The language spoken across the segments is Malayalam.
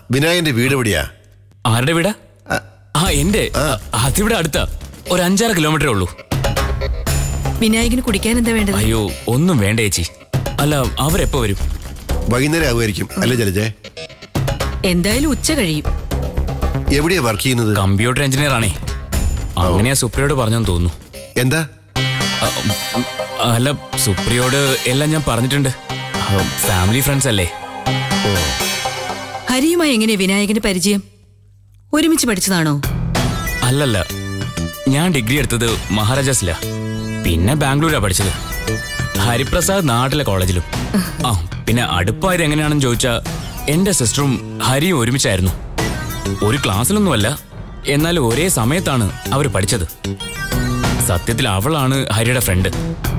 വിനായകന്റെ വീട് എവിടെയാ ആരുടെ വീടാ ആ, ആ എന്റെ അതിവിടെ അടുത്താ ഒരു അഞ്ചാറ് കിലോമീറ്ററേ ഉള്ളൂ വിനായകന് കുടിക്കാൻ എന്താ വേണ്ടത് അയ്യോ ഒന്നും വേണ്ട ചേച്ചി അല്ല അവരെപ്പോ വരും വൈകുന്നേരം ആവുമായിരിക്കും അല്ലേ ജലജെ എന്തായാലും ഉച്ച കഴിയും എവിടെയാ വർക്ക് ചെയ്യുന്നത് കമ്പ്യൂട്ടർ എഞ്ചിനീയർ ആണേ അങ്ങനെയാ സുപ്രിയോട് പറഞ്ഞെന്ന് തോന്നുന്നു എന്താ അ, ഉം, അല്ല സുപ്രിയോട് എല്ലാം ഞാൻ പറഞ്ഞിട്ടുണ്ട് ഫാമിലി ഫ്രണ്ട്സ് അല്ലേ ഹരിയുമായി എങ്ങനെയാ വിനായകന് പരിചയം ഒരുമിച്ച് പഠിച്ചതാണോ അല്ലല്ല ഞാൻ ഡിഗ്രി എടുത്തത് മഹാരാജാസിലാ പിന്നെ ബാംഗ്ലൂരാ പഠിച്ചത് ഹരിപ്രസാദ് നാട്ടിലെ കോളേജിലും ആ പിന്നെ അടുപ്പായത് എങ്ങനെയാണെന്ന് ചോദിച്ചാ എന്റെ സിസ്റ്ററും ഹരിയും ഒരുമിച്ചായിരുന്നു ഒരു ക്ലാസ്സിലൊന്നുമല്ല എന്നാൽ ഒരേ സമയത്താണ് അവർ പഠിച്ചത് സത്യത്തിൽ അവളാണ് ഹരിയുടെ ഫ്രണ്ട്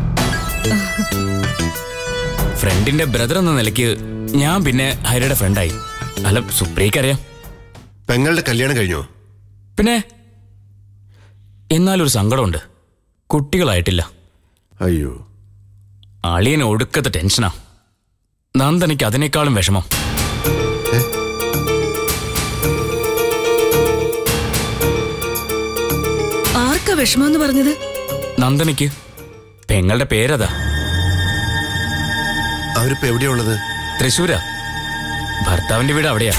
ഫ്രണ്ടിന്റെ ബ്രദർ എന്ന നിലയ്ക്ക് ഞാൻ പിന്നെ ഹരിയുടെ ഫ്രണ്ടായി അല്ല സുപ്രിയക്കറിയാം പെങ്ങളുടെ കല്യാണം കഴിഞ്ഞോ പിന്നെ എന്നാലൊരു സങ്കടമുണ്ട് കുട്ടികളായിട്ടില്ല അയ്യോ അളിയന് ഒടുക്കത്തെ ടെൻഷനാ നന്ദനിക്ക് അതിനേക്കാളും വിഷമം ആർക്കാ വിഷമമെന്ന് പറഞ്ഞത് നന്ദനിക്ക് പെങ്ങളുടെ പേരതാ അവരിപ്പോ എവിടെയാ ഉള്ളത് തൃശൂരാ ഭർത്താവിന്റെ വീട് അവിടെയാ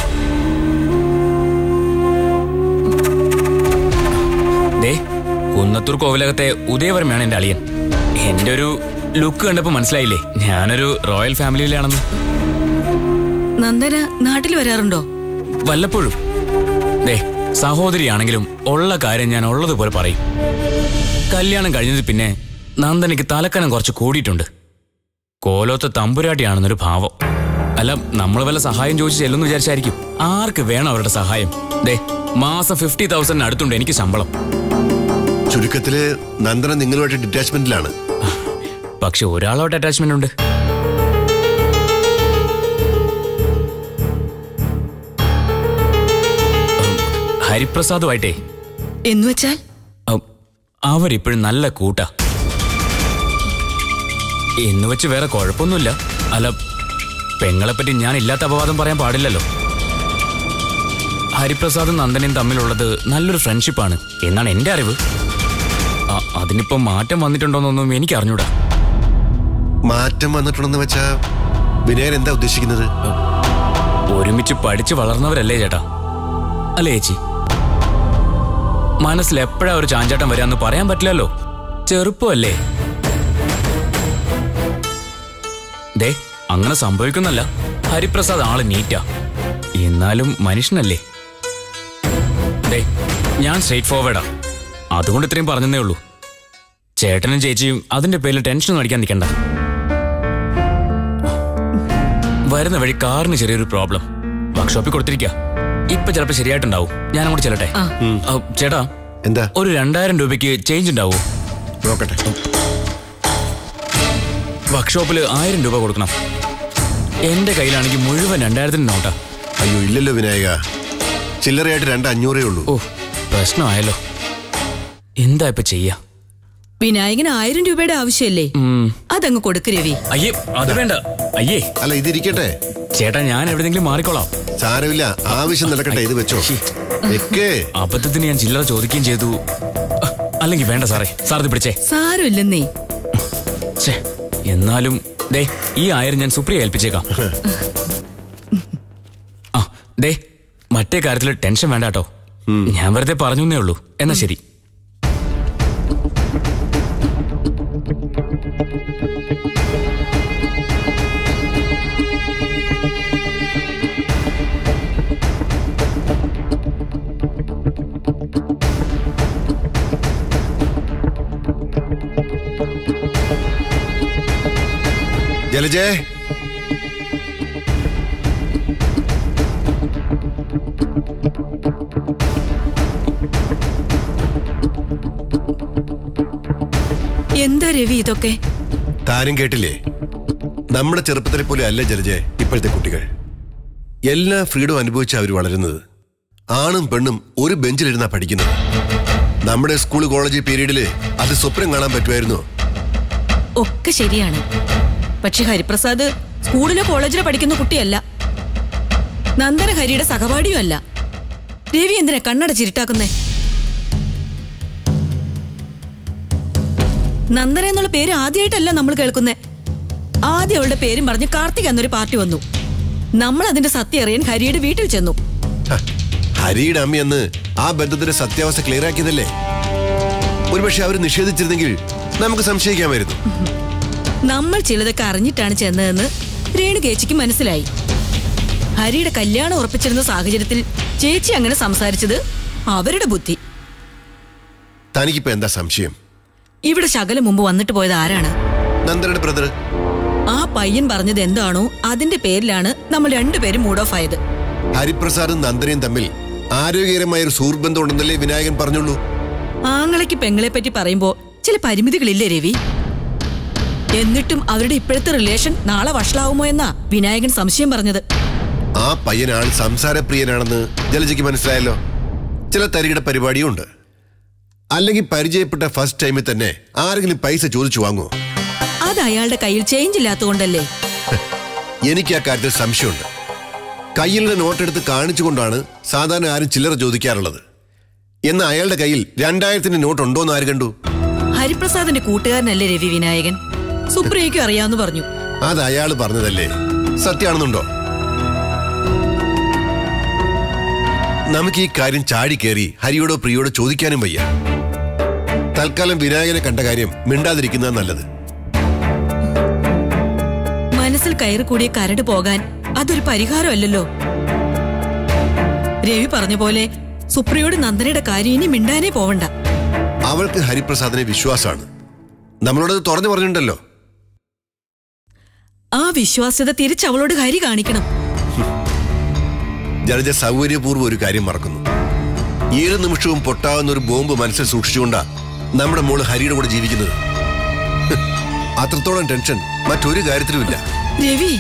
ദേ കുന്നത്തൂർ കോവിലകത്തെ ഉദയവരമാണ് എന്റെ അളിയൻ എന്റെ ഒരു ലുക്ക് കണ്ടപ്പോ മനസ്സിലായില്ലേ ഞാനൊരു റോയൽ ഫാമിലിയിലാണെന്ന് നന്ദന നാട്ടിൽ വരാറുണ്ടോ വല്ലപ്പോഴും ദേ സഹോദരിയാണെങ്കിലും ഉള്ള കാര്യം ഞാൻ ഉള്ളതുപോലെ പറയും കല്യാണം കഴിഞ്ഞത് പിന്നെ നന്ദനിക്ക് തലക്കനം കുറച്ച് കൂടിയിട്ടുണ്ട് കോലോത്തെ തമ്പുരാട്ടിയാണെന്നൊരു ഭാവം അല്ല നമ്മൾ വല്ല സഹായം ചോദിച്ച് ചെല്ലുന്നു വിചാരിച്ചായിരിക്കും ആർക്ക് വേണം അവരുടെ സഹായം ദേ മാസം ഫിഫ്റ്റി തൗസൻഡിന് അടുത്തുണ്ട് എനിക്ക് ശമ്പളം ചുരുക്കത്തില് നന്ദന നിങ്ങളുമായിട്ട് ഡിറ്റാച്ച്മെന്റിലാണ് പക്ഷെ ഒരാളോട്ട് അറ്റാച്ച്മെന്റ് ഉണ്ട് ഉം, ഹരിപ്രസാദുമായിട്ടേ എന്നുവെച്ചാൽ ഉം, അവരിപ്പോഴും നല്ല കൂട്ടാ എന്ന് വെച്ച് വേറെ കുഴപ്പമൊന്നുമില്ല അല്ല പെങ്ങളെപ്പറ്റി ഞാൻ ഇല്ലാത്ത അപവാദം പറയാൻ പാടില്ലല്ലോ ഹരിപ്രസാദും നന്ദനയും തമ്മിലുള്ളത് നല്ലൊരു ഫ്രണ്ട്ഷിപ്പാണ് എന്നാണ് എൻ്റെ അറിവ് അ- അതിനിപ്പോ മാറ്റം വന്നിട്ടുണ്ടോന്നൊന്നും എനിക്ക് അറിഞ്ഞൂടാ മാറ്റം വന്നിട്ടുണ്ടെന്ന് വെച്ചാ വിനായകൻ എന്താ ഉദ്ദേശിക്കുന്നത് ഒരുമിച്ച് പഠിച്ച് വളർന്നവരല്ലേ ചേട്ടാ അല്ലേ ചേച്ചി മനസ്സിൽ എപ്പോഴാ ഒരു ചാഞ്ചാട്ടം വരാന്ന് പറയാൻ പറ്റില്ലല്ലോ ചെറുപ്പമല്ലേ ദേ അങ്ങനെ സംഭവിക്കുന്നല്ല ഹരിപ്രസാദ് ആള് നീറ്റാ എന്നാലും മനുഷ്യനല്ലേ ദേ ഞാൻ സ്ട്രേറ്റ് ഫോർവേഡാ അതുകൊണ്ട് ഇത്രയും പറഞ്ഞതേ ഉള്ളൂ ചേട്ടനും ചേച്ചിയും അതിന്റെ പേരിൽ ടെൻഷൻ അടിക്കാൻ നിൽക്കണ്ട വരുന്ന വഴി കാറിന് ചെറിയൊരു പ്രോബ്ലം വർക്ക്ഷോപ്പിൽ കൊടുത്തിരിക്കുക ഇപ്പൊ ചിലപ്പോ ശരിയായിട്ടുണ്ടാവും ഞാൻ അങ്ങോട്ട് ചെല്ലട്ടെ ആ. ആ, ചേട്ടാ എന്താ ഒരു രണ്ടായിരം രൂപയ്ക്ക് ചേഞ്ച് ഉണ്ടാവോ നോക്കട്ടെ വർക്ക്ഷോപ്പിൽ ആയിരം രൂപ കൊടുക്കണം എന്റെ കയ്യിലാണെങ്കിൽ മുഴുവൻ രണ്ടായിരത്തിന് നോട്ടാ അയ്യോ ഇല്ലല്ലോ വിനായക ചില്ലറയായിട്ട് രണ്ട് അഞ്ഞൂറേ ഉള്ളൂ ഓ പ്രശ്നമായല്ലോ എന്താ ഇപ്പൊ ചെയ്യാ വിനായകന് ആയിരം രൂപയുടെ ആവശ്യമല്ലേ ഉം, അതങ്ങ് കൊടുക്ക് രവി അയ്യേ അത് വേണ്ട അയ്യേ അല്ല ഇതിരിക്കട്ടെ ചേട്ടാ ഞാൻ എവിടെയെങ്കിലും മാറിക്കോളാം സാരമില്ല ആവശ്യം നടക്കട്ടെ ഇത് വെച്ചോ വെക്കേ അബദ്ധത്തിന് ഞാൻ ചില്ലറ ചോദിക്കുകയും ചെയ്തു അഹ്, അല്ലെങ്കിൽ വേണ്ട സാറേ സാർ ഇത് പിടിച്ചേ സാരമില്ലെന്നേ ഛേ, എന്നാലും ദേ ഈ ആയിരം ഞാൻ സുപ്രിയ ഏൽപ്പിച്ചേക്കാം ആ ദേ മറ്റേ കാര്യത്തിൽ ടെൻഷൻ വേണ്ട കേട്ടോ ഞാൻ വെറുതെ പറഞ്ഞേ ഉള്ളൂ എന്നാ ശരി ജലജേ എന്താ രവി ഇതൊക്കെ താനും കേട്ടില്ലേ നമ്മുടെ ചെറുപ്പത്തിലെ പോലെ അല്ല ജലജെ ഇപ്പോഴത്തെ കുട്ടികൾ എല്ലാ ഫ്രീഡും അനുഭവിച്ച അവർ വളരുന്നത് ആണും പെണ്ണും ഒരു ബെഞ്ചിലിരുന്നാ പഠിക്കുന്നത് നമ്മുടെ സ്കൂൾ കോളേജ് പീരീഡില് അത് സ്വപ്നം കാണാൻ പറ്റുമായിരുന്നോ ഒക്കെ ശരിയാണ് പക്ഷെ ഹരിപ്രസാദ് സ്കൂളിലോ കോളേജിലോ പഠിക്കുന്ന കുട്ടിയല്ല നന്ദന ഹരിയുടെ സഹപാഠിയും അല്ല രവി എന്തിനാ കണ്ണട ചിരിട്ടാക്കുന്നേ നന്ദന എന്നുള്ള പേര് ആദ്യമായിട്ടല്ല നമ്മൾ കേൾക്കുന്നേ ആദ്യം അവളുടെ പേരും പറഞ്ഞ് കാർത്തിക് എന്നൊരു പാർട്ടി വന്നു നമ്മൾ അതിന്റെ സത്യം അറിയാൻ ഹരിയുടെ വീട്ടിൽ ചെന്നു ഹ, ഹരിയുടെ അമ്മയെന്ന് ആ ബന്ധത്തിന്റെ സത്യാവസ്ഥ ക്ലിയർ ആക്കിയതല്ലേ ഒരുപക്ഷെ അവർ നിഷേധിച്ചിരുന്നെങ്കിൽ നമുക്ക് സംശയിക്കാമായിരുന്നു നമ്മൾ ചിലതൊക്കെ അറിഞ്ഞിട്ടാണ് ചെന്നതെന്ന് രേണു ചേച്ചിക്ക് മനസ്സിലായി ഹരിയുടെ കല്യാണം ഉറപ്പിച്ചിരുന്ന സാഹചര്യത്തിൽ ചേച്ചി അങ്ങനെ സംസാരിച്ചത് അവരുടെ ബുദ്ധി തനിക്കിപ്പോ എന്താ സംശയം ഇവിടെ ശകലം മുമ്പ് വന്നിട്ട് പോയത് ആരാണ് നന്ദനയുടെ ബ്രദർ ആ പയ്യൻ പറഞ്ഞത് എന്താണോ അതിന്റെ പേരിലാണ് നമ്മൾ രണ്ടുപേരും മൂഡ് ഓഫ് ആയത് ഹരിപ്രസാദും നന്ദനയും തമ്മിൽ ആരോഗ്യകരമായ ഒരു സുഹൃബന്ധം ഉണ്ടെന്നല്ലേ വിനായകൻ പറഞ്ഞുള്ളൂ ആങ്ങളയ്ക്ക് പെങ്ങളെ പറ്റി പറയുമ്പോ ചില പരിമിതികളില്ലേ രവി എന്നിട്ടും അവരുടെ ഇപ്പോഴത്തെ റിലേഷൻ നാളെ വഷളാവുമോ എന്നാ വിനായകൻ സംശയം പറഞ്ഞത് ആ പയ്യനാണ് സംസാരപ്രിയനാണെന്ന് ജലജയ്ക്ക് മനസ്സിലായല്ലോ ചില തരികിട പരിപാടിയും ഉണ്ട് അല്ലെങ്കിൽ പരിചയപ്പെട്ട ഫസ്റ്റ് ടൈമിൽ തന്നെ ആരെങ്കിലും പൈസ ചോദിച്ചു വാങ്ങുമോ അത് അയാളുടെ കയ്യിൽ ചേഞ്ച് ഇല്ലാത്തതുകൊണ്ടല്ലേ എനിക്ക് ആ കാര്യത്തിൽ സംശയമുണ്ട് കയ്യിലുള്ള നോട്ടെടുത്ത് കാണിച്ചുകൊണ്ടാണ് സാധാരണ ആരും ചില്ലറ ചോദിക്കാറുള്ളത് എന്നാൽ അയാളുടെ കയ്യിൽ രണ്ടായിരത്തിന്റെ നോട്ട് ഉണ്ടോന്ന് ആര് കണ്ടു ഹരിപ്രസാദിന്റെ കൂട്ടുകാരനല്ലേ രവി വിനായകൻ സുപ്രിയയ്ക്കും അറിയാന്ന് പറഞ്ഞു അത് അയാൾ പറഞ്ഞതല്ലേ സത്യമാണെന്നുണ്ടോ നമുക്ക് ഈ കാര്യം ചാടി കയറി ഹരിയോടോ പ്രിയോടോ ചോദിക്കാനും വയ്യ തൽക്കാലം വിനായകനെ കണ്ട കാര്യം മിണ്ടാതിരിക്കുന്നത് നല്ലത് മനസ്സിൽ കയറി കൂടിയ കരട് പോകാൻ അതൊരു പരിഹാരമല്ലല്ലോ രവി പറഞ്ഞ പോലെ സുപ്രിയോട് നന്ദനയുടെ കാര്യം ഇനി മിണ്ടാനേ പോവണ്ട അവൾക്ക് ഹരിപ്രസാദിനെ വിശ്വാസമാണ് നമ്മളോടത് തുറന്നു പറഞ്ഞിട്ടുണ്ടല്ലോ ആ വിശ്വാസ്യത തിരിച്ച് അവളോട് ഹരി കാണിക്കണം ജലജ സൗകര്യപൂർവ്വം ഒരു കാര്യം മറക്കുന്നു ഏത് നിമിഷവും പൊട്ടാവുന്ന ഒരു ബോംബ് മനസ്സിൽ സൂക്ഷിച്ചുകൊണ്ടാ നമ്മുടെ മോള് ഹരിയുടെ കൂടെ ജീവിക്കുന്നത് ഹ്, അത്രത്തോളം ടെൻഷൻ മറ്റൊരു കാര്യത്തിലുമില്ല രവി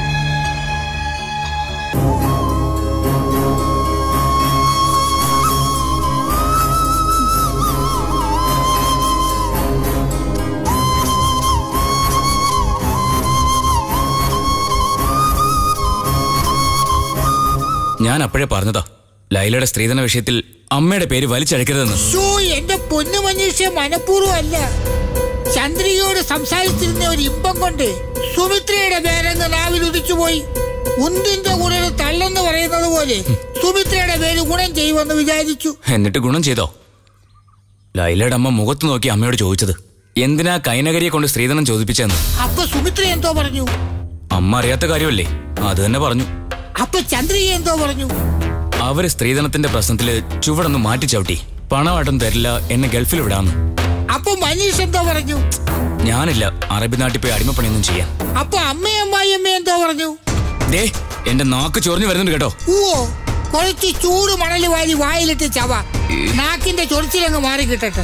ഞാൻ അപ്പോഴേ പറഞ്ഞതാ ലൈലയുടെ സ്ത്രീധന വിഷയത്തിൽ അമ്മയുടെ പേര് വലിച്ചഴക്കരുതെന്ന് ഷോ എന്റെ പൊന്നു മനുഷ്യ മനഃപൂർവ്വം അല്ല ചന്ദ്രികയോട് സംസാരിച്ചിരുന്ന ഒരു ഇമ്പം കൊണ്ട് സുമിത്രയുടെ പേരങ്ങ് നാവിൽ ഉദിച്ചുപോയി ഉന്തിന്റെ ഗുണന് തള്ളെന്ന് പറയുന്നത് പോലെ സുമിത്രയുടെ പേര് ഗുണം ചെയ്യുമെന്ന് വിചാരിച്ചു എന്നിട്ട് ഗുണം ചെയ്തോ ലൈലയുടെ അമ്മ മുഖത്ത് നോക്കി അമ്മയോട് ചോദിച്ചത് എന്തിനാ കൈനകരിയെ കൊണ്ട് സ്ത്രീധനം ചോദിപ്പിച്ചെന്ന് അപ്പൊ സുമിത്ര എന്തോ പറഞ്ഞു അമ്മ അറിയാത്ത കാര്യമല്ലേ അത് തന്നെ പറഞ്ഞു അപ്പൊ ചന്ദ്രിക എന്തോ പറഞ്ഞു അവര് സ്ത്രീധനത്തിന്റെ പ്രശ്നത്തില് ചുവടൊന്ന് മാറ്റി ചവിട്ടി പണമായിട്ടും തരില്ല എന്നെ ഗൾഫിൽ വിടാന്ന് അപ്പൊ മനീഷ് എന്തോ പറഞ്ഞു ഞാനില്ല അറബി നാട്ടിൽ പോയി അടിമപ്പണിയൊന്നും ചെയ്യാൻ അപ്പൊ അമ്മയും അമ്മായി എന്തോ പറഞ്ഞു ദേ എന്റെ നാക്ക് ചൊറിഞ്ഞു വരുന്നുണ്ട് കേട്ടോ ഓ കുറച്ച് ചൂട് മണല് വാരി വായിലിട്ട് ചവ നാക്കിന്റെ ചൊറിച്ചിലങ്ങ് മാറി കിട്ടട്ടെ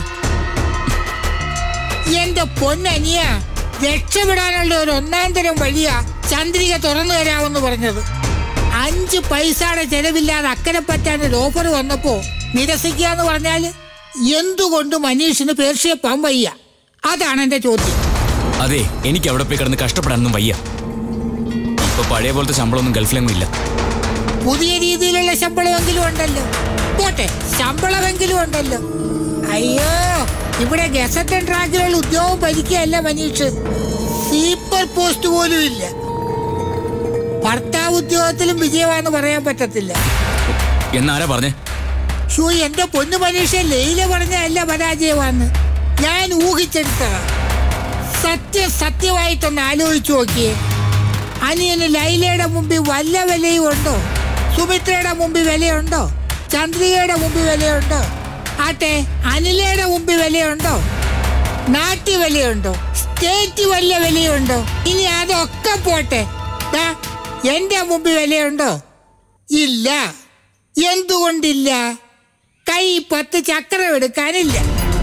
എന്റെ പൊന്നനിയ രക്ഷപ്പെടാനുള്ള ഒരു ഒന്നാം തരം വഴിയാ ചന്ദ്രിക തുറന്നു തരാമെന്ന് പറഞ്ഞത് അഞ്ച് പൈസയുടെ ചെലവില്ലാതെ അക്കരെ പറ്റാൻ ഒരു ഓഫർ വന്നപ്പോ നിരസിക്കുക എന്ന് പറഞ്ഞാല് എന്തുകൊണ്ട് മനീഷിന് പേർഷ്യ പോകാൻ വയ്യ അതാണ് എന്റെ ചോദ്യം അതെ എനിക്ക് അവിടെ പോയി കിടന്ന് കഷ്ടപ്പെടാനൊന്നും വയ്യ ഇപ്പൊ പഴയ പോലത്തെ ശമ്പളമൊന്നും ഗൾഫിലെങ്ങും ഇല്ല പുതിയ രീതിയിലുള്ള ശമ്പളമെങ്കിലും ഉണ്ടല്ലോ പോട്ടെ ശമ്പളമെങ്കിലും ഉണ്ടല്ലോ അയ്യോ ഇവിടെ ഗസറ്റൻ ട്രാക്കിലുള്ള ഉദ്യോഗം ഭരിക്കുകയല്ല മനീഷ് സീപ്പർ പോസ്റ്റ് പോലും ഇല്ല ഭർത്താവ് ഉദ്യോഗത്തിലും വിജയമാണെന്ന് പറയാൻ പറ്റത്തില്ല എന്നാരാ പറഞ്ഞേ ഷോ എന്റെ പൊന്നു മനീഷ ലൈല പറഞ്ഞല്ല പരാജയമാന്ന് ഞാൻ ഊഹിച്ചെടുത്തതാ സത്യം സത്യമായിട്ടൊന്ന് ആലോചിച്ചു നോക്കിയേ അനിയന് ലൈലയുടെ മുമ്പിൽ വല്ല വിലയും ഉണ്ടോ സുമിത്രയുടെ മുമ്പിൽ വിലയുണ്ടോ ചന്ദ്രികയുടെ മുമ്പിൽ വിലയുണ്ടോ ആട്ടെ അനിലയുടെ മുമ്പിൽ വിലയുണ്ടോ നാട്ടി വിലയുണ്ടോ സ്റ്റേറ്റ് വല്ല വിലയുണ്ടോ ഇനി അതൊക്കെ പോട്ടെ ദാ, എന്റെ മുമ്പിൽ വിലയുണ്ടോ ഇല്ല എന്തുകൊണ്ടില്ല കൈ പത്ത് ചക്രം എടുക്കാനില്ല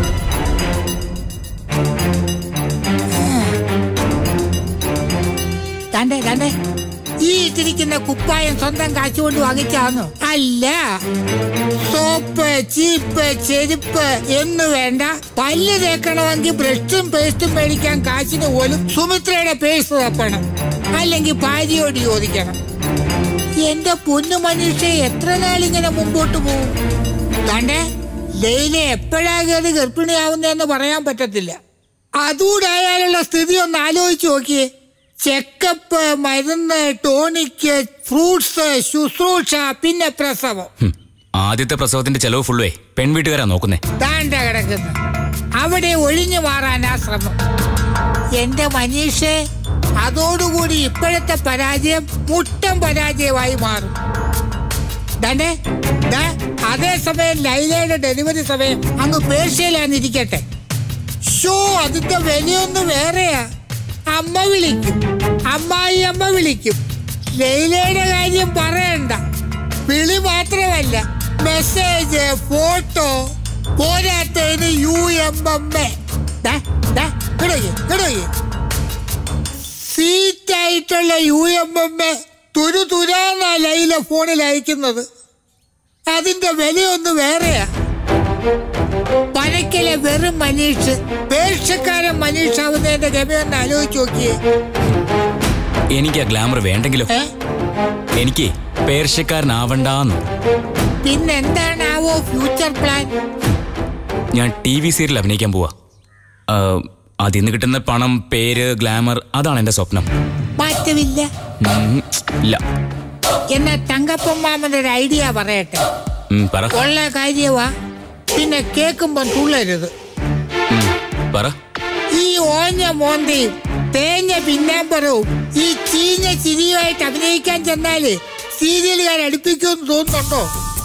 തന്റെ തന്റെ ഈ ഇട്ടിരിക്കുന്ന കുപ്പായം സ്വന്തം കാശ് കൊണ്ട് വാങ്ങിച്ചാന്നോ അല്ല സോപ്പ് ചീപ്പ് ചെരുപ്പ് എന്ന് വേണ്ട പല്ല് തേക്കണമെങ്കിൽ ബ്രഷും പേസ്റ്റും മേടിക്കാൻ കാശിന് പോലും സുമിത്രയുടെ പേഴ്സ് തപ്പണം അല്ലെങ്കിൽ ഭാര്യയോട് ചോദിക്കണം എന്റെ പൊന്നു മനീഷ എത്ര നാളിങ്ങനെ മുമ്പോട്ട് പോകും കണ്ടേ ലൈല എപ്പോഴാ കയറി ഗർഭിണിയാവുന്നതെന്ന് പറയാൻ പറ്റത്തില്ല അതുകൂടായാലുള്ള സ്ഥിതി ഒന്ന് ആലോചിച്ച് നോക്കിയേ ചെക്കപ്പ് മരുന്ന് ടോണിക്ക് ഫ്രൂട്ട്സ് ശുശ്രൂഷ പിന്നെ പ്രസവം ഹും, ആദ്യത്തെ പ്രസവത്തിന്റെ ചെലവ് ഫുള്ളുവേ പെൺവീട്ടുകാരാ നോക്കുന്നേ താണ്ട കിടക്കുന്നു അവിടെ ഒഴിഞ്ഞു മാറാനാ ശ്രമം എന്റെ മനീഷെ അതോടുകൂടി ഇപ്പോഴത്തെ പരാജയം മുട്ടം പരാജയമായി മാറും ദാണ്ടേ, ദാ, അതേസമയം ലൈലയുടെ ഡെലിവറി സമയം അങ്ങ് പേർഷ്യയിലാന്നിരിക്കട്ടെ ഷോ അതിന്റെ വിലയൊന്ന് വേറെയാ അമ്മ വിളിക്കും അമ്മായി അമ്മ വിളിക്കും ലൈലയുടെ കാര്യം പറയണ്ട വിളി മാത്രമല്ല മെസ്സേജ് ഫോട്ടോ പോരാത്തതിന് യു എം എം എ സീറ്റായിട്ടുള്ള യു എം എം എ തുരു തുരാന്ന ലൈല ഫോണിൽ അയക്കുന്നത് അതിന്റെ വിലയൊന്ന് വേറെയാ പഴക്കലെ വെറും മനീഷ് പേർഷ്യക്കാരൻ മനീഷ് ആവുന്നതിന്റെ ഗമയൊന്ന് ആലോചിച്ച് നോക്കിയേ എനിക്ക് ആ ഗ്ലാമർ വേണ്ടെങ്കിലോ ഏ എനിക്ക് പേർഷ്യക്കാരനാവണ്ടാന്ന് പിന്നെന്താണാവോ ഫ്യൂച്ചർ പ്ലാൻ ഞാൻ ടി വി സീരിയൽ അഭിനയിക്കാൻ പോവാ ആ, അതിൽ നിന്ന് കിട്ടുന്ന പണം പേര് ഗ്ലാമർ അതാണ് എന്റെ സ്വപ്നം മാറ്റമില്ല ഉം, ഇല്ല എന്നാ തങ്കപ്പൻ മാമന്റെ ഒരു ഐഡിയ പറയട്ടെ ഉം, പറ ഉള്ള കാര്യവാ പിന്നെ കേൾക്കുമ്പോ തുള്ളരുത് ഉം, പറ ഈ ഓഞ്ഞ മോന്തയും തേഞ്ഞ പിന്നാമ്പറവും ഈ ചീഞ്ഞ ചിരിയുമായിട്ട് അഭിനയിക്കാൻ ചെന്നാല് സീരിയലുകാർ അടുപ്പിക്കുമെന്ന് തോന്നുന്നുണ്ടോ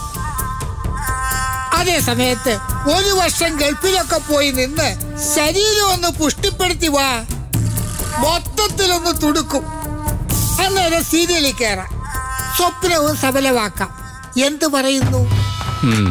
അതേ സമയത്ത് ഒരു വർഷം ഗൾഫിലൊക്കെ പോയി നിന്ന് ശരീരം ഒന്ന് പുഷ്ടിപ്പെടുത്തി വാ മൊത്തത്തിലൊന്ന് തുടുക്കും അന്നേരം സീരിയലിൽ കയറാം സ്വപ്നവും സഫലമാക്കാം എന്ത് പറയുന്നു ഉം,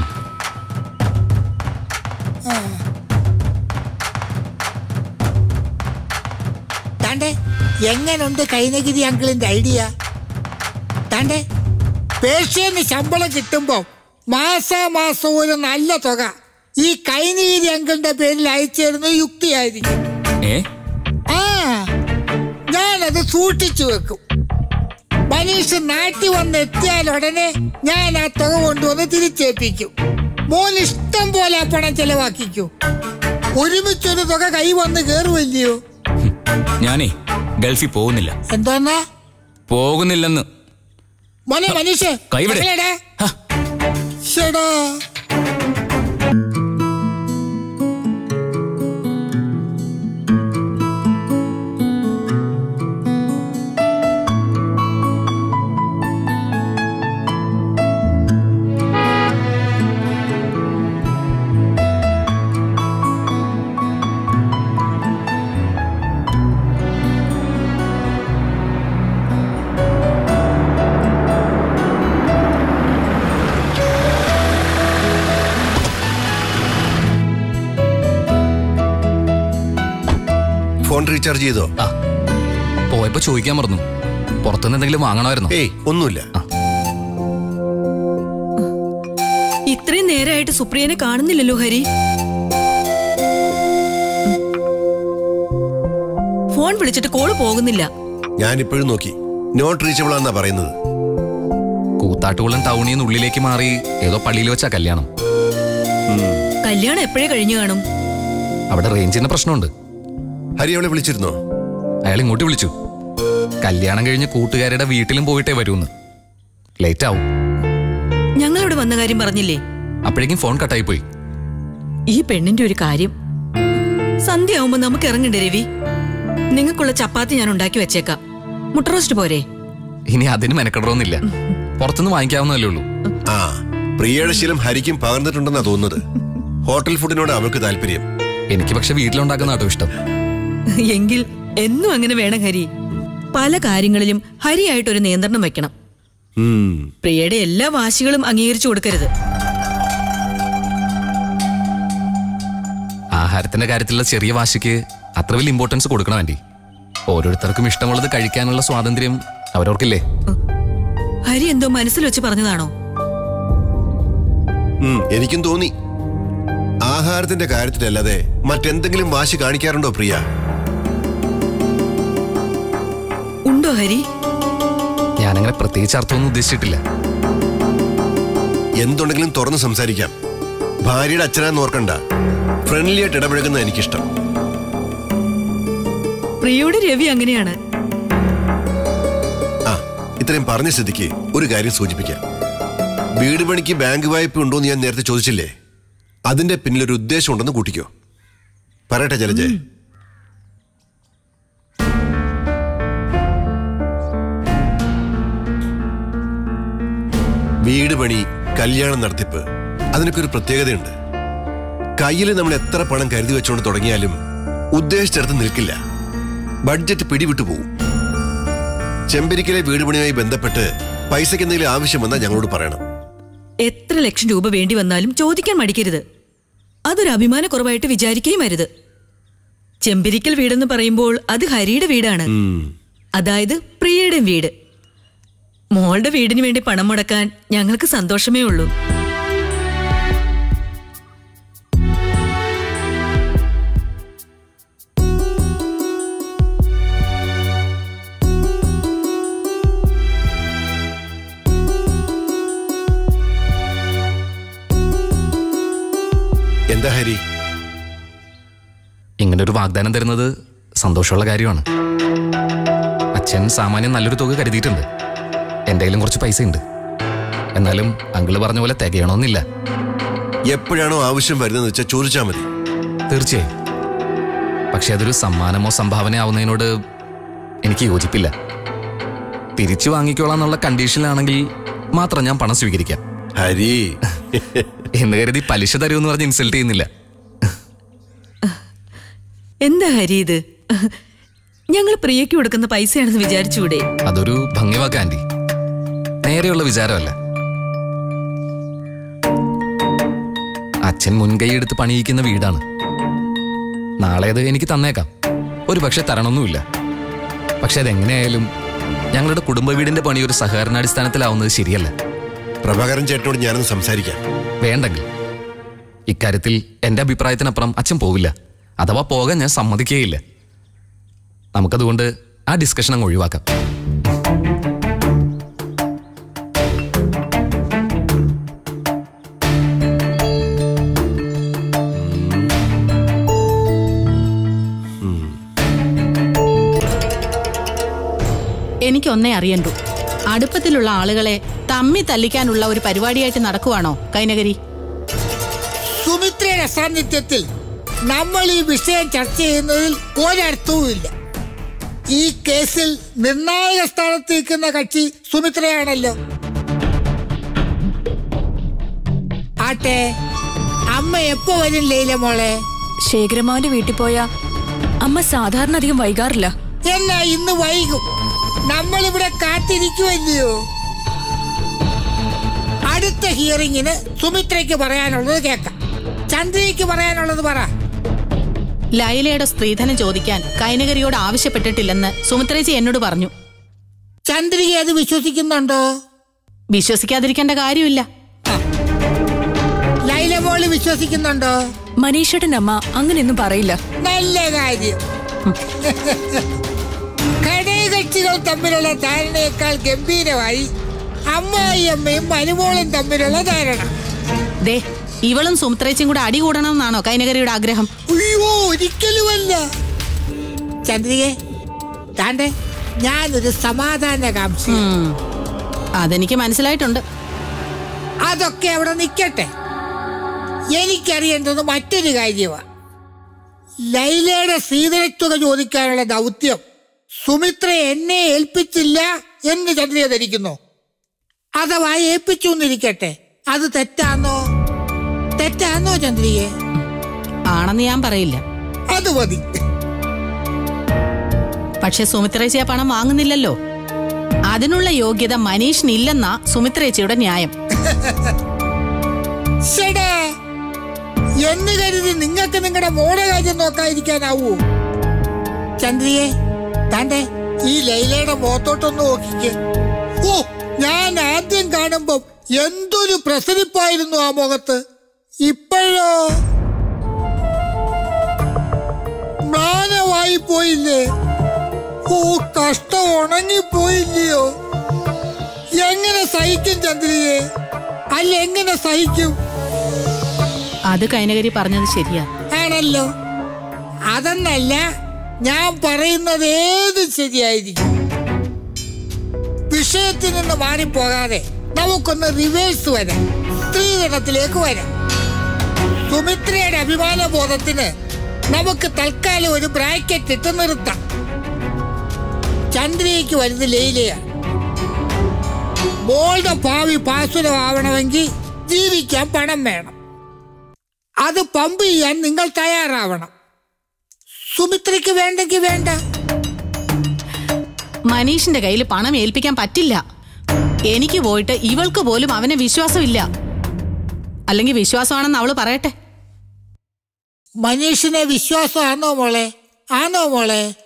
താണ്ടെ എങ്ങനുണ്ട് കൈനഗിരി അങ്കിളിന്റെ ഐഡിയ താണ്ടെ പേർഷ്യന്ന് ശമ്പളം കിട്ടുമ്പോ മാസാമാസം ഒരു നല്ല തുക ഈ കൈനഗിരി അങ്കിളിന്റെ പേരിൽ അയച്ചിരുന്നത് യുക്തിയായിരിക്കും ഏ ആ ഞാനത് സൂക്ഷിച്ചു വെക്കും മനീഷ് നാട്ടിൽ വന്ന് എത്തിയാൽ ഉടനെ ഞാൻ ആ തുക കൊണ്ടുവന്ന് തിരിച്ചേൽപ്പിക്കും മോൻ ഇഷ്ടം പോലെ ആ പണം ചെലവാക്കിക്കൂ ഒരുമിച്ചൊരു തുക കൈ വന്ന് കയറുമല്ലയോ ഞാനേ ഗൾഫിൽ പോകുന്നില്ല എന്തോന്നാ പോകുന്നില്ലെന്ന് മോനെ മനീഷ് കൈവിട്. മകളെടാ. ഹ, ശ്ശെടാ. ഫോൺ റീചാർജ് ചെയ്തോ ആ പോയപ്പോ ചോദിക്കാൻ മറന്നു പുറത്തുനിന്ന് എന്തെങ്കിലും വാങ്ങണമായിരുന്നു ഏയ് ഒന്നുമില്ല ഇത്രയും നേരമായിട്ട് സുപ്രിയനെ കാണുന്നില്ലല്ലോ ഹരി ഫോൺ വിളിച്ചിട്ട് കോള് പോകുന്നില്ല ഞാൻ ഇപ്പോഴും നോക്കി നോട്ട് റീച്ചബിൾ ആണെന്നാ പറയുന്നത് കൂത്താട്ടുകുളം ടൗണിൽ നിന്ന് ഉള്ളിലേക്ക് മാറി ഏതോ പള്ളിയിൽ വെച്ചാ കല്യാണം കല്യാണം എപ്പോഴേ കഴിഞ്ഞു കാണും അവിടെ റേഞ്ചിന് പ്രശ്നമുണ്ട് ഹരി അവളെ വിളിച്ചിരുന്നോ അയാൾ ഇങ്ങോട്ട് വിളിച്ചു കല്യാണം കഴിഞ്ഞ് കൂട്ടുകാരുടെ വീട്ടിലും പോയിട്ടേ വരൂന്ന് ലേറ്റ് ആവും ഞങ്ങളിവിടെ വന്ന കാര്യം പറഞ്ഞില്ലേ അപ്പോഴേക്കും ഫോൺ കട്ടായി പോയി ഈ പെണ്ണിന്റെ ഒരു കാര്യം സന്ധ്യയാവുമ്പോ നമുക്ക് ഇറങ്ങണ്ടേ രവി നിങ്ങൾക്കുള്ള ചപ്പാത്തി ഞാൻ ഉണ്ടാക്കി വെച്ചേക്കാം മുട്ട റോസ്റ്റ് പോരെ ഇനി അതിന് മെനക്കെടറൊന്നുമില്ല പുറത്തുനിന്ന് വാങ്ങിക്കാവുന്നതല്ലേ ഉള്ളൂ ആ പ്രിയയുടെ ശീലം ഹരിക്കും പകർന്നിട്ടുണ്ടെന്നാ തോന്നുന്നത് ഹോട്ടൽ ഫുഡിനോട് അവൾക്ക് താല്പര്യം എനിക്ക് പക്ഷെ വീട്ടിലുണ്ടാക്കുന്ന കേട്ടോ ഇഷ്ടം എങ്കിൽ എന്നും അങ്ങനെ വേണം ഹരി പല കാര്യങ്ങളിലും ഹരിയായിട്ടൊരു നിയന്ത്രണം വെക്കണം ഉം. പ്രിയയുടെ എല്ലാ വാശികളും അംഗീകരിച്ചു കൊടുക്കരുത് ആഹാരത്തിന്റെ കാര്യത്തിലുള്ള ചെറിയ വാശിക്ക് അത്ര വലിയ ഇമ്പോർട്ടൻസ് കൊടുക്കണം ആന്റി ഓരോരുത്തർക്കും ഇഷ്ടമുള്ളത് കഴിക്കാനുള്ള സ്വാതന്ത്ര്യം അവരവർക്കില്ലേ ഹരി എന്തോ മനസ്സിൽ വെച്ച് പറഞ്ഞതാണോ ഉം, എനിക്കും തോന്നി ആഹാരത്തിന്റെ കാര്യത്തിലല്ലാതെ മറ്റെന്തെങ്കിലും വാശി കാണിക്കാറുണ്ടോ പ്രിയ ഉണ്ടോ ഹരി ഞാൻ ഞാനങ്ങനെ പ്രത്യേകിച്ച് അർത്ഥമൊന്നും ഉദ്ദേശിച്ചിട്ടില്ല എന്തുണ്ടെങ്കിലും തുറന്ന് സംസാരിക്കാം ഭാര്യയുടെ അച്ഛനാന്ന് ഓർക്കണ്ട ഫ്രണ്ട്ലി ആയിട്ട് ഇടപഴകുന്ന എനിക്കിഷ്ടം പ്രിയയുടെ രവി അങ്ങനെയാണ് ആ ഇത്രയും പറഞ്ഞ സ്ഥിതിക്ക് ഒരു കാര്യം സൂചിപ്പിക്കാം വീട് പണിക്ക് ബാങ്ക് വായ്പ ഉണ്ടോന്ന് ഞാൻ നേരത്തെ ചോദിച്ചില്ലേ അതിന്റെ പിന്നിലൊരു ഉദ്ദേശം ഉണ്ടെന്ന് കൂട്ടിക്കോ പറയട്ടെ ജലജെ വീട് പണി കല്യാണം നടത്തിപ്പ് അതിനൊക്കെ ഒരു പ്രത്യേകതയുണ്ട് കയ്യിൽ നമ്മൾ എത്ര പണം കരുതി വെച്ചുകൊണ്ട് തുടങ്ങിയാലും ഉദ്ദേശിച്ചിടത്ത് നിൽക്കില്ല ബഡ്ജറ്റ് പിടിവിട്ടു പോകും ചെമ്പരിക്കലെ വീട് പണിയുമായി ബന്ധപ്പെട്ട് പൈസയ്ക്ക് എന്തെങ്കിലും ആവശ്യം വന്നാൽ ഞങ്ങളോട് പറയണം എത്ര ലക്ഷം രൂപ വേണ്ടി വന്നാലും ചോദിക്കാൻ മടിക്കരുത് അതൊരു അഭിമാനക്കുറവായിട്ട് വിചാരിക്കുകയും അരുത് ചെമ്പിരിക്കൽ വീടെന്ന് പറയുമ്പോൾ അത് ഹരിയുടെ വീടാണ് അതായത് പ്രിയയുടെ വീട് മോളുടെ വീടിന് വേണ്ടി പണം മുടക്കാൻ ഞങ്ങൾക്ക് സന്തോഷമേ ഉള്ളൂ എന്താ ഹരി ഇങ്ങനൊരു വാഗ്ദാനം തരുന്നത് സന്തോഷമുള്ള കാര്യമാണ് അച്ഛൻ സാമാന്യം നല്ലൊരു തുക കരുതിയിട്ടുണ്ട് എൻ്റെ കയ്യിലും കുറച്ച് പൈസ ഉണ്ട് എന്നാലും അങ്കിള് പറഞ്ഞ പോലെ തികയണമെന്നില്ല എപ്പോഴാണോ ആവശ്യം വരുന്നതെന്ന് വെച്ചാൽ ചോദിച്ചാൽ മതി തീർച്ചയായും പക്ഷെ അതൊരു സമ്മാനമോ സംഭാവന ആവുന്നതിനോട് എനിക്ക് യോജിപ്പില്ല തിരിച്ചു വാങ്ങിക്കോളാം എന്നുള്ള കണ്ടീഷനിലാണെങ്കിൽ മാത്രം ഞാൻ പണം സ്വീകരിക്കാം ഹരി എന്ന് കരുതി പലിശ തരുമെന്ന് പറഞ്ഞ് ഇൻസൾട്ട് ചെയ്യുന്നില്ല എന്താ ഹരി ഇത് ഞങ്ങൾ പ്രിയയ്ക്ക് കൊടുക്കുന്ന പൈസയാണെന്ന് വിചാരിച്ചൂടെ അതൊരു ഭംഗിവാക്ക ആന്റി നേരെയുള്ള വിചാരമല്ല അച്ഛൻ മുൻകൈ എടുത്ത് പണിയിക്കുന്ന വീടാണ് നാളെ അത് എനിക്ക് തന്നേക്കാം ഒരു പക്ഷെ തരണമൊന്നുമില്ല പക്ഷെ അതെങ്ങനെയായാലും ഞങ്ങളുടെ കുടുംബ വീടിന്റെ പണി ഒരു സഹകരണാടിസ്ഥാനത്തിലാവുന്നത് ശരിയല്ല പ്രഭാകരൻ ചേട്ടനോട് ഞാനൊന്ന് സംസാരിക്കാം വേണ്ടെങ്കിൽ ഇക്കാര്യത്തിൽ എന്റെ അഭിപ്രായത്തിനപ്പുറം അച്ഛൻ പോവില്ല അഥവാ പോകാൻ ഞാൻ സമ്മതിക്കുകയില്ല നമുക്കതുകൊണ്ട് ആ ഡിസ്കഷൻ അങ്ങ് ഒഴിവാക്കാം എനിക്കൊന്നേ അറിയണ്ടു അടുപ്പത്തിലുള്ള ആളുകളെ തമ്മി തല്ലിക്കാനുള്ള ഒരു പരിപാടിയായിട്ട് നടക്കുവാണോ കൈനകരി സുമിത്രയുടെ സാന്നിധ്യത്തിൽ നമ്മൾ ഈ വിഷയം ചർച്ച ചെയ്യുന്നതിൽ ഒരർത്ഥവുമില്ല ഈ കേസിൽ നിർണായക സ്ഥാനത്ത് നിൽക്കുന്ന കക്ഷി സുമിത്രയാണല്ലോ ആട്ടെ അമ്മ എപ്പോ വരും ലൈല മോളെ ശേഖരമാവന്റെ വീട്ടിൽ പോയ അമ്മ സാധാരണ അധികം വൈകാറില്ല എന്നാ ഇന്ന് വൈകും നമ്മളിവിടെ കാത്തിരിക്കുമല്ലയോ അടുത്ത ഹിയറിങ്ങിന് സുമിത്രയ്ക്ക് പറയാനുള്ളത് കേൾക്കാം ചന്ദ്രയ്ക്ക് പറയാനുള്ളത് പറ ലൈലയുടെ സ്ത്രീധനം ചോദിക്കാൻ കൈനകരിയോട് ആവശ്യപ്പെട്ടിട്ടില്ലെന്ന് സുമിത്രേച്ചി എന്നോട് പറഞ്ഞു ചന്ദ്രിക അത് വിശ്വസിക്കുന്നുണ്ടോ വിശ്വസിക്കാതിരിക്കേണ്ട കാര്യമില്ല ലൈല മോള് വിശ്വസിക്കുന്നുണ്ടോ മനീഷേട്ടൻ അമ്മ അങ്ങനെയൊന്നും പറയില്ല നല്ല കാര്യം ഘടകകക്ഷികൾ തമ്മിലുള്ള ധാരണയേക്കാൾ ഗംഭീരമായി അമ്മായി അമ്മയും മരുമോളും തമ്മിലുള്ള ധാരണ ദേ ഇവളും സുമിത്രേച്ചിയും കൂടെ അടി കൂടണമെന്നാണോ കൈനകരിയുടെ ആഗ്രഹം അയ്യോ ഒരിക്കലുമല്ല ചന്ദ്രികെ താണ്ടെ ഞാനൊരു സമാധാനകാംക്ഷ ഉം. അതെനിക്ക് മനസ്സിലായിട്ടുണ്ട് അതൊക്കെ അവിടെ നിൽക്കട്ടെ എനിക്കറിയേണ്ടത് മറ്റൊരു കാര്യമാണ് ലൈലയുടെ സീതനത്തുക ചോദിക്കാനുള്ള ദൗത്യം സുമിത്ര എന്നെ ഏൽപ്പിച്ചില്ല എന്ന് ചന്ദ്രിക ധരിക്കുന്നു അഥവാ ഏൽപ്പിച്ചു എന്നിരിക്കട്ടെ അത് തെറ്റാന്നോ തെറ്റാന്നോ ചന്ദ്രികെ ആണെന്ന് ഞാൻ പറയില്ല അത് മതി പക്ഷെ സുമിത്രേച്ചി ആ പണം വാങ്ങുന്നില്ലല്ലോ അതിനുള്ള യോഗ്യത മനീഷിനില്ലെന്നാ സുമിത്രേച്ചിയുടെ ന്യായം ശ്ശെടാ, എന്ന് കരുതി നിങ്ങൾക്ക് നിങ്ങളുടെ മോടെ കാര്യം നോക്കാതിരിക്കാനാവൂ ചന്ദ്രിയെ താണ്ടെ ഈ ലൈലയുടെ മുഖത്തോട്ടൊന്ന് നോക്കിക്ക് ഓ ഞാൻ ആദ്യം കാണുമ്പം എന്തൊരു പ്രസരിപ്പായിരുന്നു ആ മുഖത്ത് ഇപ്പോഴോ മ്ലാനമായി പോയില്ലേ ഓ കഷ്ടം ഉണങ്ങിപ്പോയില്ലയോ എങ്ങനെ സഹിക്കും ചന്ദ്രിയെ അല്ല എങ്ങനെ സഹിക്കും അത് കൈനകരി പറഞ്ഞത് ശരിയാ ആണല്ലോ അതെന്നല്ല ഞാൻ പറയുന്നത് ഏത് ശരിയായിരിക്കും വിഷയത്തിൽ നിന്ന് മാറിപ്പോകാതെ നമുക്കൊന്ന് റിവേഴ്സ് വരാം സ്ത്രീധനത്തിലേക്ക് വരാം സുമിത്രയുടെ അഭിമാനബോധത്തിന് നമുക്ക് തൽക്കാലം ഒരു ബ്രാക്കറ്റ് ഇട്ട് നിർത്താം ചന്ദ്രയ്ക്ക് വരുന്നത് ലൈലയാണ് മോളുടെ ഭാവി പാസുരമാവണമെങ്കിൽ ജീവിക്കാൻ പണം വേണം അത് പമ്പ് ചെയ്യാൻ നിങ്ങൾ തയ്യാറാവണം സുമിത്രയ്ക്ക് വേണ്ടെങ്കിൽ വേണ്ട മനീഷിന്റെ കയ്യിൽ പണം ഏൽപ്പിക്കാൻ പറ്റില്ല എനിക്ക് പോയിട്ട് ഇവൾക്ക് പോലും അവനെ വിശ്വാസമില്ല അല്ലെങ്കിൽ വിശ്വാസമാണെന്ന് അവള് പറയട്ടെ മനീഷിനെ വിശ്വാസമാണോ മോളെ ആണോ മോളെ